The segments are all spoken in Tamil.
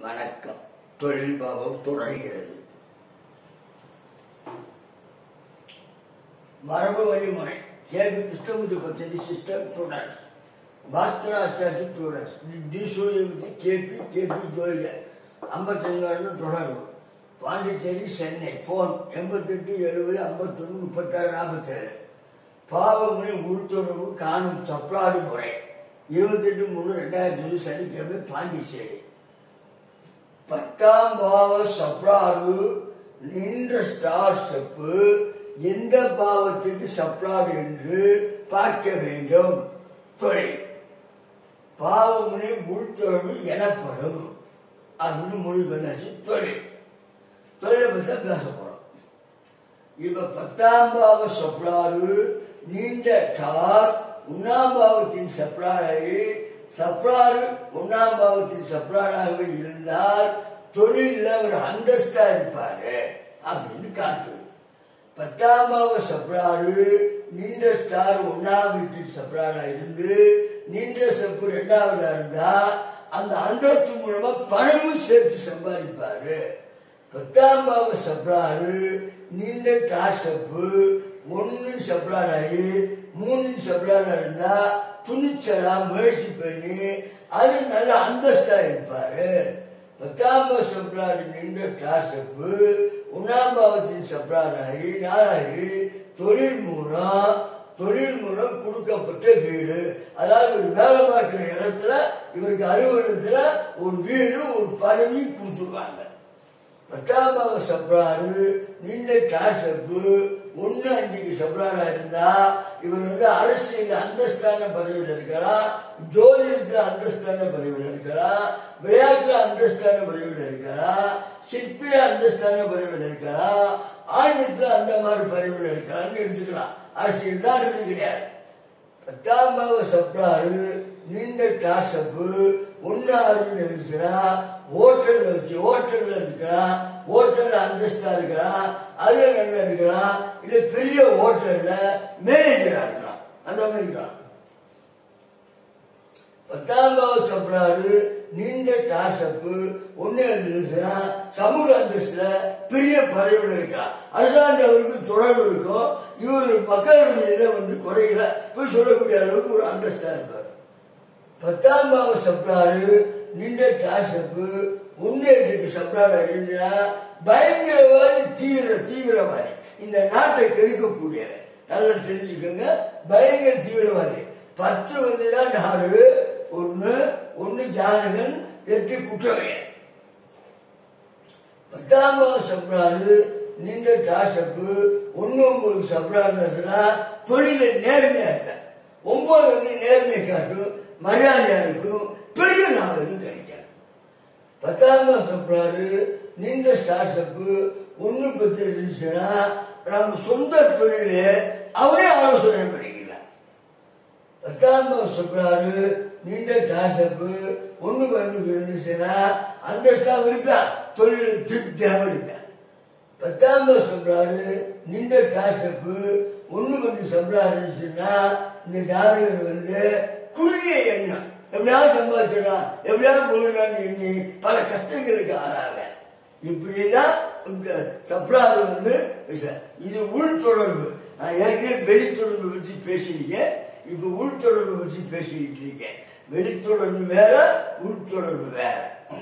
வணக்கம் தொழில் பாவம் தொடர்கிறது மரபு வழிமுறை கேபி கிருஷ்ணமூர்த்தி பத்ததி system students Bhaskarachari students T Suryamurthy KP KP ஜோயில ஐம்பத்தஞ்சு தொடர்பு பாண்டிச்சேரி சென்னை ஃபோன் எண்பத்தெட்டு எழுபது ஐம்பத்தொன்று முப்பத்தாறு நாற்பத்தேழு பாவமுனை உள்தொடர்பு காணும் சப்ளாடு முறை இருபத்தெட்டு மூணு ரெண்டாயிரத்தி இருபது சனிக்கிழமை பாண்டிச்சேரி பத்தாம் பாவ சப்ளாடு நின்ற ஸ்டார் ஸ்டெப்பு எந்த பாவத்துக்கு சப்ளாடு என்று பார்க்க வேண்டும் தொழில் பாவமுனை உள்தொடர்பு எனப்படும் அப்படின்னு முடிவு பண்ணாச்சு தொழில் தொழிலை பற்றி தான் பேச போறோம் இப்ப பத்தாம் பாவ சப்ளாறு நீண்ட கார் ஒன்னாம் பாவத்தின் சப்ளாரை சப்ளாறு ஒன்னாம் பாவத்தின் சப்ளாராகவே இருந்தால் தொழில ஒரு அந்தஸ்தா இருப்பாரு அப்படின்னு காட்டு பத்தாம் பாவ சப்ளாறு நீண்ட ஸ்டார் ஒன்னாம் வீட்டின் சப்ளாரா இருந்து நீண்ட செப்பு ரெண்டாவதா இருந்தா அந்த அந்தஸ்து மூலமா பணமும் சேர்த்து சம்பாதிப்பாரு பத்தாம் பாவ சப்ளாறு நீண்ட காசப்பு ஒன்னு சப்ளார் ஆகி மூணு சப்ளார் இருந்தா துணிச்சலா முயற்சி பண்ணி அது நல்ல அந்தஸ்தா இருப்பாரு பத்தாம் பாவ சப்ளார் நீண்ட காசப்பு ஒன்னாம் பாவத்தின் சப்ளார் ஆகி நாளாகி தொழில் மூலம் தொழில் மூலம் கொடுக்கப்பட்ட வீடு அதாவது ஒரு வேலை பார்க்கிற இடத்துல இவருக்கு அலுவலகத்துல ஒரு வீடு ஒரு பதவி கொடுத்துருவாங்க பத்தாம் பாவ சப்ளாரு நீண்ட காசப்பு ஒன்னு அஞ்சுக்கு சப்ளாரா இருந்தா இவர் வந்து அரசியல் அந்தஸ்தான பதவியில் இருக்கலாம் ஜோதிடத்துல அந்தஸ்தான பதவியில் இருக்கலாம் விளையாட்டுல அந்தஸ்தான பதவியில் இருக்கலாம் சிற்பில அந்தஸ்தான பதவியில் இருக்கலாம் ஆன்மீகத்துல அந்த மாதிரி பதவியில் இருக்கலாம்னு எடுத்துக்கலாம் அரசியல் தான் இருந்து கிடையாது பத்தாம் பாவ சப்ளாரு நீண்ட காசப்பு ஒன்னு ஆறுன்னு இருந்துச்சுன்னா ஹோட்டல்ல வச்சு ஹோட்டல்ல இருக்கலாம் ஹோட்டல்ல அந்தஸ்தா இருக்கலாம் அதுல நல்லா இருக்கலாம் இல்ல பெரிய ஹோட்டல்ல மேனேஜரா இருக்கலாம் அந்த மாதிரி இருக்கலாம் பத்தாம் பாவ சப்ளாரு நீண்ட டாசப்பு ஒன்னு இருந்துச்சுன்னா சமூக அந்தஸ்துல பெரிய பதவியில் இருக்கா அரசாங்க அவருக்கு தொடர்பு இருக்கும் இவர் மக்களுடைய இதை வந்து குறையில போய் சொல்லக்கூடிய அளவுக்கு ஒரு அந்தஸ்தா இருப்பார் பத்தாம் பாவ சப்ளாரு நீண்ட டாசப்பு ஒன்னு எட்டுக்கு சப்ளாரா இருந்துன்னா பயங்கரவாதி தீவிர தீவிரவாதி இந்த நாட்டை கெடுக்கக்கூடிய நல்லா தெரிஞ்சுக்கோங்க பயங்கர தீவிரவாதி பத்து வந்துதான் நாலு ஒன்னு ஒன்னு ஜானகன் எட்டு குற்றவையன் பத்தாம் பாவ சப்ளாரு நீண்ட டாசப்பு ஒன்னு ஒன்பது சப்ளாருன்னா தொழில நேர்மையா இருக்க ஒன்பது வந்து நேர்மை காட்டும் மரியாதையா இருக்கும் பெரிய லாபம் கிடைக்காது பத்தாம் பாவ சப்ளாரு நீண்ட ஸ்டார்ட்அப்பு ஒன்னு பத்து இருந்துச்சுன்னா நம்ம சொந்த தொழிலே அவரே ஆலோசனை பண்ணிக்கலாம் பத்தாம் பாவ சப்ளாரு நீண்ட டாசப்பு ஒண்ணு பண்ணு இருந்துச்சுன்னா அந்தஸ்தா இருப்பேன் தொழில் திருப்தியாக இருப்பேன் பத்தாம் பாவ சப்ளாரு நீண்ட டாசப்பு ஒண்ணு பண்ணு சப்ளார் இருந்துச்சுன்னா இந்த ஜாதகர் வந்து குறுகிய எண்ணம் எப்படியாவது சம்பாதிச்சிடலாம் எப்படியாவது போகலாம்னு எண்ணி பல கஷ்டங்களுக்கு ஆளாக இப்படிதான் இந்த சப்ளார் வந்து இது உள் தொடர்பு நான் ஏற்கனவே வெளி தொடர்பு பற்றி பேசியிருக்கேன் இப்ப உள் தொடர்பு பற்றி பேசிக்கிட்டு இருக்கேன் வெளித்தொடர்பு வேற உள்தொடர்பு வேற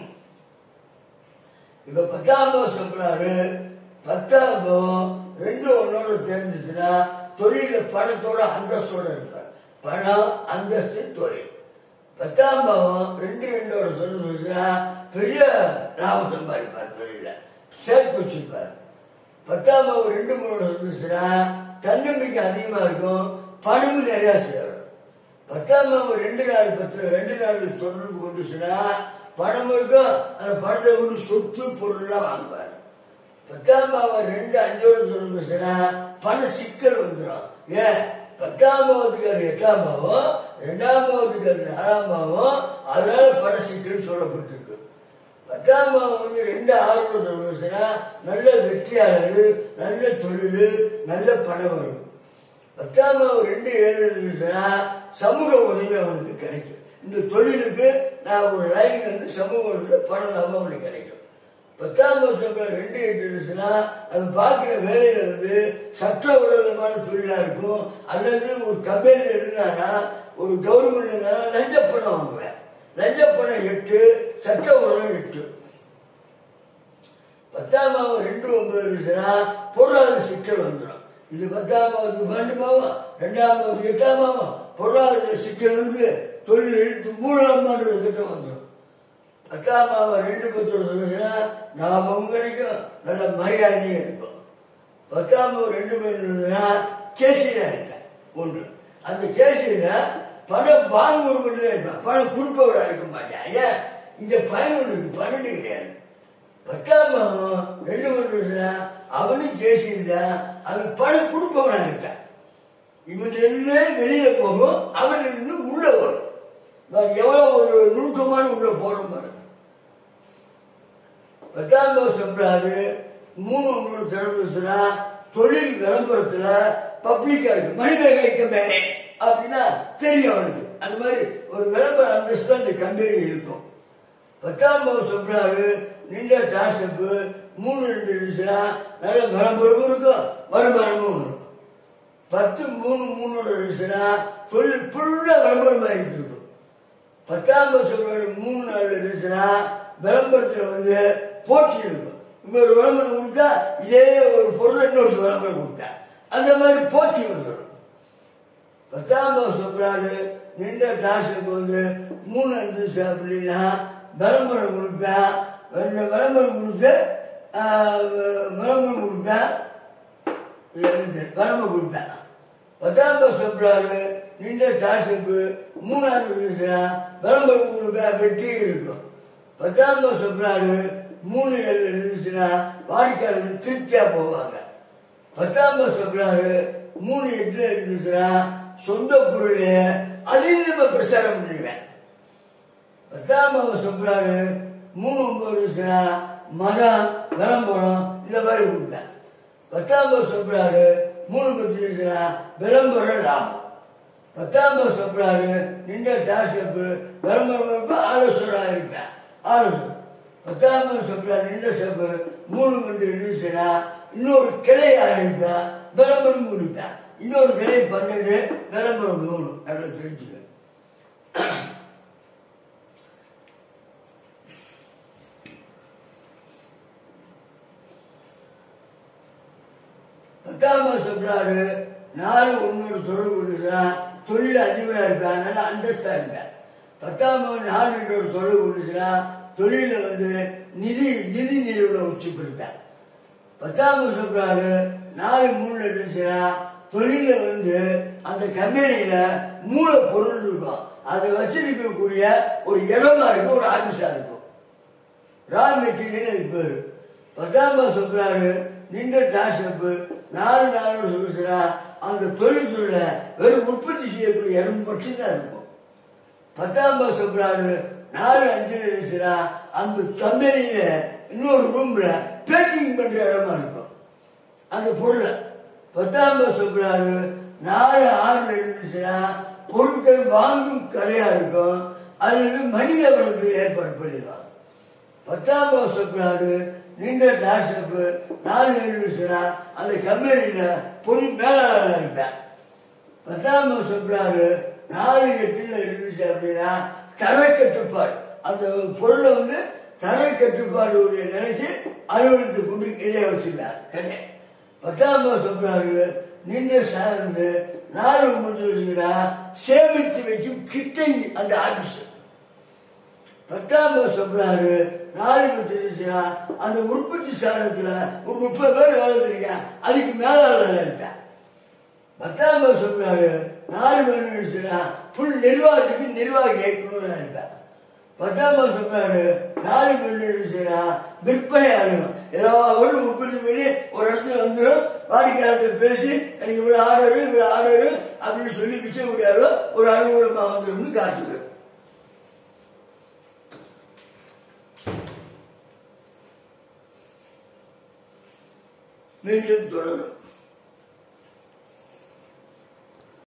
இப்ப பத்தாம் பாவம் சொல்றாரு பத்தாம் பாவம் ரெண்டு ஒன்னோட தெரிஞ்சிச்சுன்னா தொழில பணத்தோட அந்தஸ்தோட இருப்பார் பணம் அந்தஸ்து தொழில் பத்தாம் பாவம் ரெண்டு ரெண்டோட சொல்லுச்சுன்னா பெரிய லாபம் சம்பாதிப்பார் தொழில சேர்த்து வச்சிருப்பார் பத்தாம் பாவம் ரெண்டு மூணோட சொல்லுச்சுன்னா தன்னம்பிக்கை அதிகமா இருக்கும் பணமும் நிறைய சேரும் பத்தாம் பாவம் ரெண்டு நாள் பத்து ரெண்டு நாள் தொடர்பு கொண்டுச்சுன்னா பணம் இருக்கும் அந்த பணத்தை கொண்டு சொத்து பொருள்லாம் வாங்குவார் பத்தாம் பாவம் ரெண்டு அஞ்சோடு தொடர்புச்சுன்னா பண சிக்கல் வந்துடும் ஏன் பத்தாம் பாவத்துக்கு அது எட்டாம் பாவம் ரெண்டாம் பாவத்துக்கு அது நாலாம் பாவம் அதனால பண சிக்கல் சொல்லப்பட்டிருக்கு பத்தாம் பாவம் வந்து ரெண்டு ஆறு தொடர்புச்சுன்னா நல்ல வெற்றியாளர் நல்ல தொழில் நல்ல பணம் வரும் பத்தாம் பாவம் ரெண்டு ஏழு இருந்துச்சுன்னா சமூக உதவி அவனுக்கு கிடைக்கும் இந்த தொழிலுக்கு நான் ஒரு லைன் வந்து சமூகத்தில் பணம் லாபம் அவனுக்கு கிடைக்கும் பத்தாம் வருஷம் ரெண்டு எட்டு இருந்துச்சுன்னா அது பார்க்குற வேலையில வந்து சட்ட விரோதமான தொழிலா இருக்கும் அல்லது ஒரு கம்பெனியில் இருந்தானா ஒரு கவர்மெண்ட் இருந்தா லஞ்ச பணம் வாங்குவேன் லஞ்ச பணம் எட்டு சட்ட விரோதம் எட்டு பத்தாம் மாதம் ரெண்டு ஒன்பது இருந்துச்சுன்னா பொருளாதார சிக்கல் வந்துடும் இது பத்தாம் மாதத்துக்கு பன்னெண்டு மாதம் ரெண்டாம் மாதத்துக்கு எட்டாம் மாதம் பொருளாதார சிக்கல் வந்து தொழில் இழுத்து மூலமான்ற திட்டம் வந்துடும் பத்தாம் மாதம் ரெண்டு பத்து இருந்துச்சுன்னா லாபமும் கிடைக்கும் நல்ல மரியாதையும் இருக்கும் பத்தாம் மாதம் ரெண்டு மணி இருந்ததுன்னா கேசியா இருப்பேன் ஒன்று அந்த கேசியில பணம் வாங்குவது மட்டும் தான் இருப்பேன் பணம் கொடுப்பவரா இருக்க மாட்டேன் ஏன் இங்க பதினொன்று பன்னெண்டு கிடையாது பத்தாம் மாதம் ரெண்டு மணி அவனும் கேசியிருந்தான் அவன் பணம் கொடுப்பவனா இருக்கான் இவன் இருந்து வெளியில போகும் அவன் இருந்து உள்ள வரும் பாரு, எவ்வளவு ஒரு நுணுக்கமான உள்ள போறோம் பாருங்க பத்தாம் மாதம் சொல்றாரு மூணு மூணு திறமைச்சுனா தொழில் விளம்பரத்துல பப்ளிக்கா இருக்கு மனிதர்களை கம்பெனி அப்படின்னா தெரியும் அவனுக்கு அந்த மாதிரி ஒரு விளம்பர அந்தஸ்து அந்த கம்பெனி இருக்கும் பத்தாம் பாவம் சொல்றாரு நின்ற டாஸ்டப்பு மூணு ரெண்டு இருந்துச்சுன்னா நல்ல விளம்பரமும் இருக்கும் வருமானமும் வரும் பத்து மூணு மூணோட இருந்துச்சுன்னா தொழில் ஃபுல்லா விளம்பரமாக இருக்கும் பத்தாம் பாவம் சொல்றாரு மூணு நாள் இருந்துச்சுன்னா விளம்பரத்துல வந்து போட்டி இருக்கும் இங்க ஒரு விளம்பரம் கொடுத்தா இதே ஒரு பொருள் இன்னொரு விளம்பரம் கொடுத்தா அந்த மாதிரி போட்டி வந்துடும் பத்தாம் பாவம் சொல்றாரு நின்ற டாஸ்க்கு வந்து மூணு இருந்துச்சு அப்படின்னா விளம்பரம் கொடுப்பேன் ரெண்டு விளம்பரம் கொடுத்து ஆஹ், விளம்பரம் கொடுப்பேன் இது விளம்பரம் கொடுப்பேன் பத்தாம் பாவம் சொல்றாரு நின்ற டாஸ்க்கு மூணாவது இருந்துச்சுன்னா விளம்பரம் கொடுப்பேன் வெட்டி இருக்கும் பத்தாம் பாவம் சொல்றாரு மூணு ஏழு இருந்துச்சுன்னா வாடிக்கையாளர்கள் திருப்தியா போவாங்க பத்தாம் பாவம் சொல்றாரு மூணு எட்டுல இருந்துச்சுன்னா சொந்த பொருள் அதையும் நம்ம பிரச்சாரம் பண்ணுவேன் பத்தாம் பாவம் சொல்றாரு மூணு ஒன்பது இருந்துச்சுன்னா மதம் விளம்பரம் இந்த மாதிரி கொடுப்பேன் பத்தாம் பாவம் சொல்றாரு மூணு பத்து இருந்துச்சுன்னா விளம்பரம் லாபம் பத்தாம் பாவம் சொல்றாரு நின்ற டாஸ்டப்பு விளம்பரம் இருப்பேன் ஆலோசனை இருப்பேன் ஆலோசனை பத்தாம் பாவம் சொல்றாரு நின்ற செப்பு மூணு மணி இருந்துச்சுன்னா இன்னொரு கிளை ஆரம்பிப்பேன் விளம்பரம் கொடுப்பேன் இன்னொரு கிளை பன்னெண்டு விளம்பரம் மூணு அப்படின்னு தெரிஞ்சுக்க பத்தாம் பாவம் சொல்றாரு நாலு ஒன்னொரு தொடர்பு கொடுக்குறான் தொழில் அதிபரா இருப்பேன் நல்லா அந்தஸ்தா இருப்பேன் பத்தாம் பாவம் நாலு ரெண்டு ஒரு தொடர்பு கொடுக்குறா தொழில வந்து நிதி நிதி நிறுவனம் உச்சி கொடுப்பேன் பத்தாம் பாவம் சொல்றாரு நாலு மூணு இருந்துச்சுன்னா தொழில வந்து அந்த கம்பெனியில மூல பொருள் இருக்கும் அதை வச்சிருக்கக்கூடிய ஒரு இடமா இருக்கும் ஒரு ஆபீஸா இருக்கும் ரா மெட்டீரியல் அது பேரு பத்தாம் பாவம் சொல்றாரு நின்ற டாஷப்பு நாலு நாலு சொல்லுச்சுன்னா அந்த தொழில் சொல்ல வெறும் உற்பத்தி செய்யக்கூடிய இடம் மட்டும்தான் இருக்கும் பத்தாம் பாவம் சொல்றாரு நாலு அஞ்சு இருந்துச்சுன்னா அந்த கம்பெனியில இன்னொரு ரூம்ல பேக்கிங் பண்ற இடமா இருக்கும் அந்த பொருளை பத்தாம் பாவம் சொல்றாரு நாலு ஆறு இருந்துச்சுன்னா பொருட்கள் வாங்கும் கடையா இருக்கும் அதுல இருந்து மனித வளத்துக்கு ஏற்பாடு பண்ணிடுவாங்க பத்தாம் பாவம் சொல்றாரு நீண்ட டாஷப்பு நாலு நிமிஷம்னா அந்த கம்பெனியில பொருள் மேலாளர் இருப்பேன் பத்தாம் பாவம் சொல்றாரு நாலு எட்டுல இருந்துச்சு அப்படின்னா தர கட்டுப்பாடு அந்த பொருளை வந்து தர கட்டுப்பாடு உடைய நினைச்சு அலுவலகத்தை கொண்டு இடையே வச்சிருந்தார் கடை பத்தாம் பாவம் சொல்றாரு நின்ற சார்ந்து நாலு ஒன்பது வச்சுக்கிறா சேமித்து வைக்கும் கிட்டை அந்த ஆபீஸ் பத்தாம் பாவம் சொல்றாரு நாலு பத்து இருந்துச்சுன்னா அந்த உற்பத்தி சாதனத்துல ஒரு முப்பது பேர் வேலை தெரியும் அதுக்கு மேலாளர் இருப்பேன் பத்தாம் பாவம் சொல்றாரு நாலு பேர் இருந்துச்சுன்னா புல் நிர்வாகத்துக்கு நிர்வாகி இயக்குனர் இருப்பேன் பத்தாம் பாவம் சொல்றாரு நாலு பேர் இருந்துச்சுன்னா விற்பனை ஆகணும் ஏதாவது உற்பத்தி பண்ணி ஒரு இடத்துல வந்துடும் வாடிக்கையாளர்கள் பேசி எனக்கு இவ்வளவு ஆர்டரு இவ்வளவு ஆர்டரு அப்படின்னு சொல்லி விற்க முடியாதோ ஒரு அலுவலகமா வந்துடும் காட்டுகிறோம் மீண்டும் தொடரும்